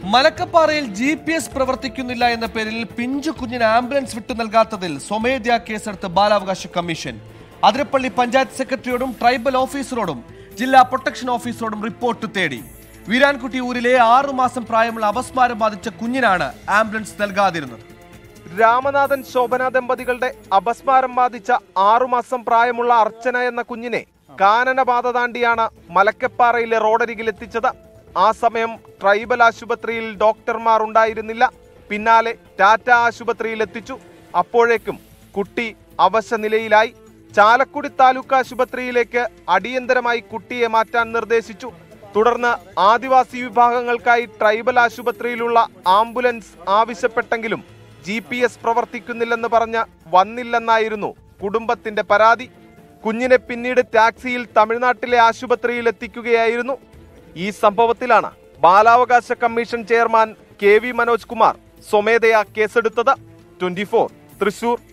മലക്കപ്പാറയിൽ G P S പ്രവർത്തിക്കുന്നില്ല എന്ന പേരിൽ പിഞ്ചു കുഞ്ഞിന് ആംബുലൻസ് വിട്ടു നൽകാത്തതിൽ സ്വമേധ്യാ കേസെടുത്ത് ബാലാവകാശ കമ്മീഷൻ അതിരപ്പള്ളി പഞ്ചായത്ത് സെക്രട്ടറിയോടും ട്രൈബൽ ഓഫീസറോടും ജില്ലാ പ്രൊട്ടക്ഷൻ ഓഫീസറോടും റിപ്പോർട്ട് തേടി വീരാൻകുട്ടി ഊരിലെ ആറുമാസം പ്രായമുള്ള അപസ്മാരം ബാധിച്ച കുഞ്ഞിനാണ് ആംബുലൻസ് നൽകാതിരുന്നത് രാമനാഥൻ ശോഭന ദമ്പതികളുടെ അപസ്മാരം ബാധിച്ച ആറുമാസം പ്രായമുള്ള അർച്ചന എന്ന കുഞ്ഞിനെ കാനനപാത താണ്ടിയാണ് മലക്കപ്പാറയിലെ റോഡരികിൽ എത്തിച്ചത് ആ സമയം ട്രൈബൽ ആശുപത്രിയിൽ ഡോക്ടർമാർ ഉണ്ടായിരുന്നില്ല പിന്നാലെ ടാറ്റ ആശുപത്രിയിൽ എത്തിച്ചു അപ്പോഴേക്കും കുട്ടി അവശ നിലയിലായി ചാലക്കുടി താലൂക്ക് ആശുപത്രിയിലേക്ക് അടിയന്തരമായി കുട്ടിയെ മാറ്റാൻ നിർദ്ദേശിച്ചു തുടർന്ന് ആദിവാസി വിഭാഗങ്ങൾക്കായി ട്രൈബൽ ആശുപത്രിയിലുള്ള ആംബുലൻസ് ആവശ്യപ്പെട്ടെങ്കിലും ജി പി എസ് പ്രവർത്തിക്കുന്നില്ലെന്ന് പറഞ്ഞ് വന്നില്ലെന്നായിരുന്നു കുടുംബത്തിന്റെ പരാതി കുഞ്ഞിനെ പിന്നീട് ടാക്സിയിൽ തമിഴ്നാട്ടിലെ ആശുപത്രിയിൽ എത്തിക്കുകയായിരുന്നു ഈ സംഭവത്തിലാണ് ബാലാവകാശ commission chairman K V Manoj Kumar സ്വമേധയാ കേസെടുത്തത് ട്വന്റി തൃശൂർ